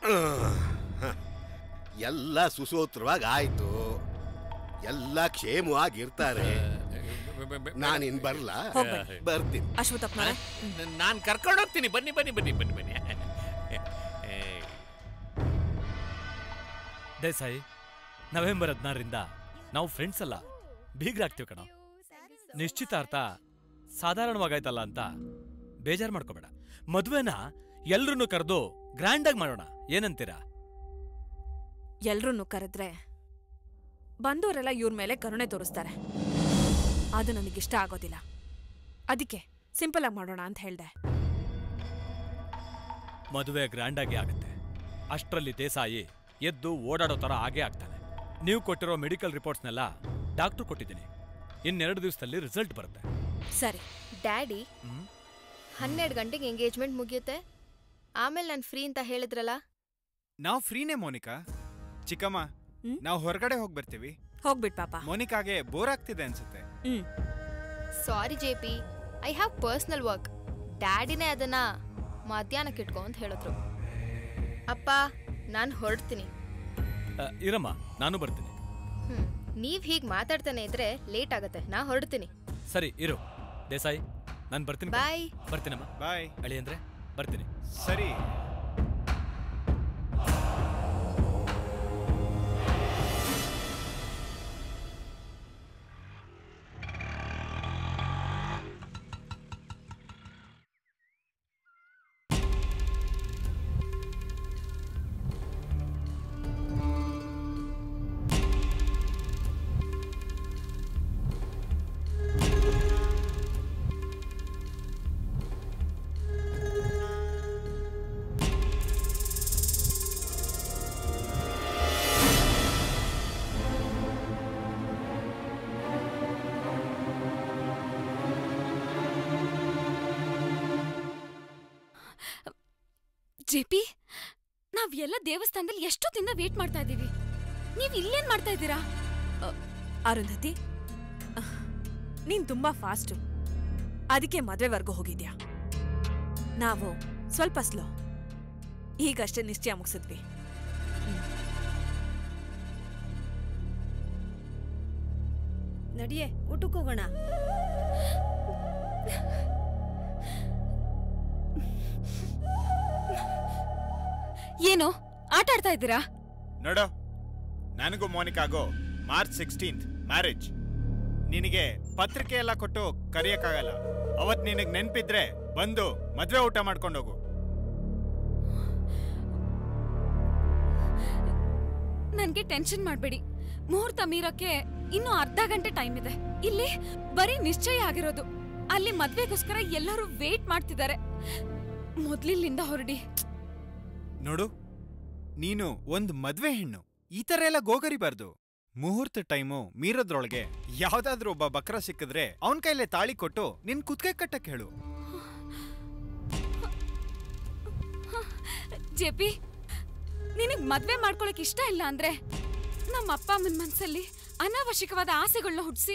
ಎಲ್ಲ ಸುಸೂತ್ರವಾಗಿ ಆಯ್ತು ಎಲ್ಲ ಕ್ಷೇಮವಾಗಿರ್ತಾರೆ ನಾನಿನ್ ಬರ್ಲಾ ಹೋಗ್ಬನ್ನಿ. ಬರ್ತೀನಿ ಅಶ್ವತ್ಥಪ್ಪನವ್ರೆ ನಾನು ಕರ್ಕೊಂಡು ಹೋಗ್ತೀನಿ ಬನ್ನಿ ಬನ್ನಿ ಬನ್ನಿ ಬನ್ನಿ ಬನ್ನಿ ಏ, ದೇಸಾಯಿ ನವೆಂಬರ್ ಹದಿನಾರರಿಂದ ನಾವು ಫ್ರೆಂಡ್ಸ್ ಅಲ್ಲ ಬೀಗ್ರಾಗ್ತೀವಿ ಕಣ ನಿಶ್ಚಿತಾರ್ಥ ಸಾಧಾರಣವಾಗಾಯ್ತಲ್ಲ ಅಂತ ಬೇಜಾರು ಮಾಡ್ಕೋಬೇಡ ಮದ್ವೆನ ಎಲ್ರನ್ನೂ ಕರೆದು ಗ್ರ್ಯಾಂಡಾಗಿ ಮಾಡೋಣ ಏನಂತೀರಾ ಎಲ್ರನ್ನೂ ಕರೆದ್ರೆ ಬಂದವರೆಲ್ಲ ಇವ್ರ ಮೇಲೆ ಕರುಣೆ ತೋರಿಸ್ತಾರೆ ಅದು ನನಗಿಷ್ಟ ಆಗೋದಿಲ್ಲ ಅದಕ್ಕೆ ಸಿಂಪಲ್ ಆಗಿ ಮಾಡೋಣ ಅಂತ ಹೇಳ್ದೆ ಮದುವೆ ಗ್ರ್ಯಾಂಡಾಗಿ ಆಗುತ್ತೆ ಅಷ್ಟರಲ್ಲಿ ದೇಸಾಯಿ ಎದ್ದು ಓಡಾಡೋ ಥರ ಆಗೇ ಆಗ್ತಾನೆ ನೀವು ಕೊಟ್ಟಿರೋ ಮೆಡಿಕಲ್ ರಿಪೋರ್ಟ್ಸ್ನೆಲ್ಲ ಡಾಕ್ಟ್ರು ಕೊಟ್ಟಿದ್ದೀನಿ ಇನ್ನೆರಡು ದಿವಸದಲ್ಲಿ ರಿಸಲ್ಟ್ ಬರುತ್ತೆ ಸರಿ ಡ್ಯಾಡಿ ಹ್ಮ್? ಹನ್ನೆರಡು ಗಂಟೆಗೆ ಎಂಗೇಜ್ಮೆಂಟ್ ಮುಗಿಯುತ್ತೆ ಆಮೇಲೆ ನಾನು ಫ್ರೀ ಅಂತ ಹೇಳಿದ್ರಲ್ಲ ನಾವು ಫ್ರೀನೇ ಮೋನಿಕಾ ಚಿಕ್ಕಮ್ಮ ಹ್ಮ್? ನಾವು ಹೊರಗಡೆ ಹೋಗಿ ಬರ್ತೀವಿ ಹೋಗ್ಬಿಟ್ ಪಾಪ ಮೋನಿಕಾಗೆ ಬೋರ್ ಆಗ್ತಿದೆ ಅನ್ಸುತ್ತೆ ಹ್ಮ್ sorry J P I have personal work ಡ್ಯಾಡಿನೇ ಅದನ್ನ ಮಧ್ಯಾಹ್ನಕ್ಕೆ ಇಟ್ಕೊ ಅಂತ ಹೇಳಿದ್ರು ಅಪ್ಪ ನಾನು ಹೊರಡ್ತೀನಿ ಅ, ಇರಮ್ಮ ನಾನು ಬರ್ತೀನಿ ಹ್ಮ್ ನೀವ್ ಹೀಗ್ ಮಾತಾಡ್ತಾನೆ ಇದ್ರೆ ಲೇಟ್ ಆಗತ್ತೆ ನಾ ಹೊರಡ್ತೀನಿ ಸರಿ ಇರು ದೇಸಾಯಿ ನಾನು ಬರ್ತೀನಿ ಕಣೋ. ಬಾಯ್ ಬರ್ತೀನಮ್ಮ ಬಾಯ್ ಅಳಿ ಅಂದ್ರೆ ಬರ್ತೀನಿ ಸರಿ ಜೆಪಿ ನಾವ್ ಎಲ್ಲ ದೇವಸ್ಥಾನದಲ್ಲಿ ಎಷ್ಟೊತ್ತಿಂದ ವೇಟ್ ಮಾಡ್ತಾ ಇದೀವಿ ನೀವ್ ಇಲ್ಲೇನ್ ಮಾಡ್ತಾ ಇದ್ದೀರಾ ಅರುಂಧತಿ ಅಹ್, ನೀನ್ ತುಂಬಾ ಫಾಸ್ಟು ಅದಕ್ಕೆ ಮದ್ವೆವರೆಗೂ ಹೋಗಿದ್ಯಾ ನಾವು ಸ್ವಲ್ಪ ಸ್ಲೋ ಈಗಷ್ಟೇ ನಿಶ್ಚಯ ಮುಗಿಸಿದ್ವಿ ನಡಿಯೇ ಊಟಕ್ಕೆ ಹೋಗೋಣ ಏನೋ ಆಟ ಆಡ್ತಾ ಇದ್ದೀರಾ ನೋಡೋ ನನಗೂ ಮೋನಿಕಾಗೋ ಮಾರ್ಚ್ ಸಿಕ್ಸ್ಟೀನ್ತ್ ಮ್ಯಾರೇಜ್ ನಿನಗೆ ಪತ್ರಿಕೆ ಎಲ್ಲ ಕೊಟ್ಟು ಕರೆಯಕ್ಕಾಗಲ್ಲ ಅವತ್ ನಿನಗೆ ನೆನ್ಪಿದ್ರೆ ಬಂದು ಮದ್ವೆ ಊಟ ಮಾಡ್ಕೊಂಡೋಗು ನನ್ಗೆ ಟೆನ್ಷನ್ ಮಾಡ್ಬೇಡಿ ಮುಹೂರ್ತ ಮೀರಕ್ಕೆ ಇನ್ನು ಅರ್ಧ ಗಂಟೆ ಟೈಮ್ ಇದೆ ಇಲ್ಲಿ ಬರೀ ನಿಶ್ಚಯ ಆಗಿರೋದು ಅಲ್ಲಿ ಮದ್ವೆಗೋಸ್ಕರ ಎಲ್ಲರೂ ವೇಟ್ ಮಾಡ್ತಿದ್ದಾರೆ ಮೊದ್ಲಿಲ್ಲಿಂದ ಹೊರಡಿ ನೋಡು ನೀನು ಒಂದ್ ಮದ್ವೆ ಹೆಣ್ಣು ಈ ತರ ಎಲ್ಲ ಗೋಗರಿಬಾರ್ದು ಮುಹೂರ್ತ ಟೈಮು ಮೀರೋದ್ರೊಳಗೆ ಯಾವ್ದಾದ್ರೂ ಒಬ್ಬ ಬಕ್ರ ಸಿಕ್ಕಿದ್ರೆ ಅವನ್ ಕೈಲೇ ತಾಳಿ ಕೊಟ್ಟು ನಿನ್ ಕುತ್ಕೆ ಕಟ್ಟಕ್ ಹೇಳು ಜೆಪಿ ನಿನಗ್ ಮದ್ವೆ ಮಾಡ್ಕೊಳಕ್ ಇಷ್ಟ ಇಲ್ಲ ಅಂದ್ರೆ ನಮ್ಮ ಅಪ್ಪ ಅಮ್ಮನ ಮನ್ಸಲ್ಲಿ ಅನಾವಶ್ಯಕವಾದ ಆಸೆಗಳನ್ನ ಹುಟ್ಟಿಸಿ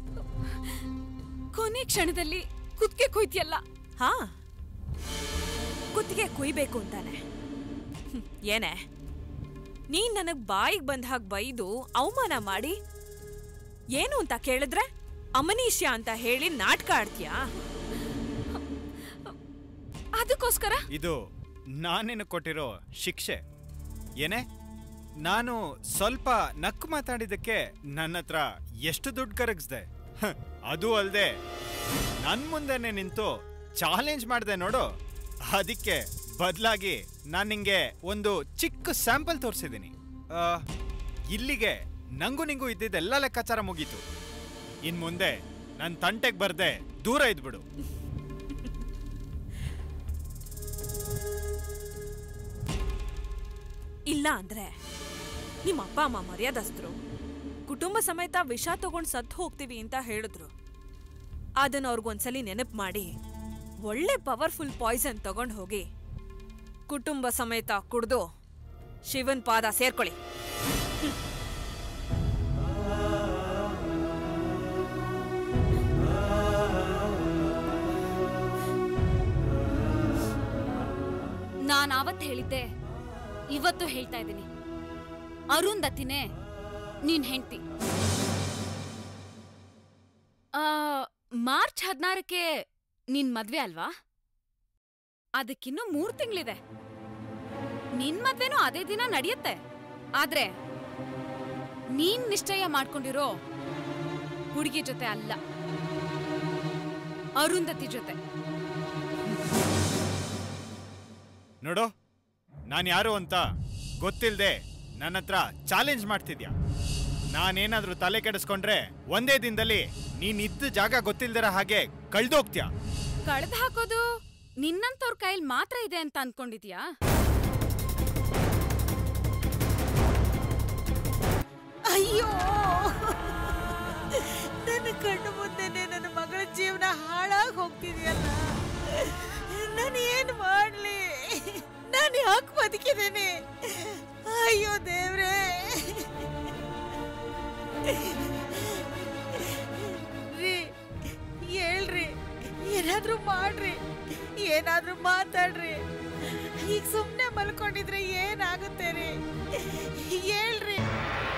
ಕೊನೆ ಕ್ಷಣದಲ್ಲಿ ಕುತ್ಕೆ ಕೊಯ್ತಿಯಲ್ಲ ಹಾ ಕುತ್ತಿಗೆ ಕುಯ್ಬೇಕು ಅಂತಾನೆ ಹ್ಮ್, ಏನೇ ನೀನ್ ನನಗ್ ಬಾಯಿಗೆ ಬಂದ ಹಾಗೆ ಬೈದು ಅವಮಾನ ಮಾಡಿ ಏನು ಅಂತ ಕೇಳಿದ್ರೆ ಅಮನೀಷ್ಯ ಅಂತ ಹೇಳಿ ನಾಟಕ ಆಡ್ತೀಯಾ ಅದಕ್ಕೋಸ್ಕರ ಇದು ನಾನೇನು ಕೊಟ್ಟಿರೋ ಶಿಕ್ಷೆ ಏನೇ ನಾನು ಸ್ವಲ್ಪ ನಕ್ಕು ಮಾತಾಡಿದ್ದಕ್ಕೆ ನನ್ನ ಹತ್ರ ಎಷ್ಟು ದುಡ್ಡು ಕರಗಿಸ್ದೆ ಹ, ಅದು ಅಲ್ದೆ ನನ್ ಮುಂದೆನೆ ನಿಂತು ಚಾಲೆಂಜ್ ಮಾಡಿದೆ ನೋಡು ಅದಕ್ಕೆ ಬದಲಾಗಿ ನಾನು ನಿಂಗೆ ಒಂದು ಚಿಕ್ಕ ಸ್ಯಾಂಪಲ್ ತೋರಿಸಿದ್ದೀನಿ ಇಲ್ಲಿಗೆ ನಂಗೂ ನಿಂಗೂ ಇದ್ದಿದ್ದೆಲ್ಲ ಲೆಕ್ಕಾಚಾರ ಮುಗೀತು ಇನ್ ಮುಂದೆ ನನ್ನ ತಂಟೆಗೆ ಬರ್ದೆ ದೂರ ಇದ್ಬಿಡು ಇಲ್ಲ ಅಂದ್ರೆ ನಿಮ್ಮ ಅಪ್ಪ ಅಮ್ಮ ಮರ್ಯಾದಸ್ತರು ಕುಟುಂಬ ಸಮೇತ ವಿಷ ತಗೊಂಡ್ ಸತ್ತು ಹೋಗ್ತೀವಿ ಅಂತ ಹೇಳಿದ್ರು ಅದನ್ನ ಅವ್ರಿಗೊಂದ್ಸಲಿ ನೆನಪು ಮಾಡಿ ಒಳ್ಳೆ ಪವರ್ಫುಲ್ ಪಾಯ್ಸನ್ ತಗೊಂಡ್ ಹೋಗಿ ಕುಟುಂಬ ಸಮೇತ ಕುಡ್ದು ಶಿವನ್ ಪಾದ ಸೇರ್ಕೊಳ್ಳಿ ನಾನ್ ಆವತ್ ಹೇಳಿದ್ದೆ ಇವತ್ತು ಹೇಳ್ತಾ ಇದ್ದೀನಿ ಅರುಂಧತಿನೇ ನೀನ್ ಹೆಂಡ್ತಿ ಆ, ಮಾರ್ಚ್ ಹದಿನಾರಕ್ಕೆ ನಿನ್ ಮದ್ವೆ ಅಲ್ವಾ ಅದಕ್ಕಿನ್ನೂ ಮೂರ್ ತಿಂಗಳಿದೆ ನಿನ್ ಮದ್ವೆನೂ ಅದೇ ದಿನ ನಡೆಯುತ್ತೆ ಆದ್ರೆ ನೀನ್ ನಿಶ್ಚಯ ಮಾಡ್ಕೊಂಡಿರೋ ಹುಡುಗಿ ಜೊತೆ ಅಲ್ಲ ಅರುಂಧತಿ ಜೊತೆ ನೋಡು ನಾನು ಯಾರು ಅಂತ ಗೊತ್ತಿಲ್ದೆ ನನ್ನ ಹತ್ರ ಚಾಲೆಂಜ್ ಮಾಡ್ತಿದ್ಯಾ ನಾನೇನಾದ್ರೂ ತಲೆ ಕೆಡಿಸ್ಕೊಂಡ್ರೆ ಒಂದೇ ದಿನದಲ್ಲಿ ನೀನ್ ಇದ್ದ ಜಾಗ ಗೊತ್ತಿಲ್ದಿರ ಹಾಗೆ ಕಳ್ದೋಗ್ತ್ಯಾ ಕಳ್ದು ಹಾಕೋದು ನಿನ್ನಂತವ್ರ ಕೈಲಿ ಮಾತ್ರ ಇದೆ ಅಂತ ಅನ್ಕೊಂಡಿದ್ಯಾ ಅಯ್ಯೋ ನನ್ನ ಕಣ್ಣು ಮುಂದೆನೆ ನನ್ನ ಮಗಳ ಜೀವನ ಹಾಳಾಗಿ ಹೋಗ್ತಿದೆಯಲ್ಲ ನಾನು ಏನು ಮಾಡಲಿ ನಾನು ಯಾಕೆ ಬದುಕಿದ್ದೇನೆ ಅಯ್ಯೋ ದೇವ್ರೇ ರೀ ಹೇಳ್ರಿ ಏನಾದ್ರೂ ಮಾಡ್ರಿ ಏನಾದ್ರೂ ಮಾತಾಡ್ರಿ ಈಗ ಸುಮ್ಮನೆ ಮಲ್ಕೊಂಡಿದ್ರೆ ಏನಾಗುತ್ತೆ ರೀ ಹೇಳ್ರಿ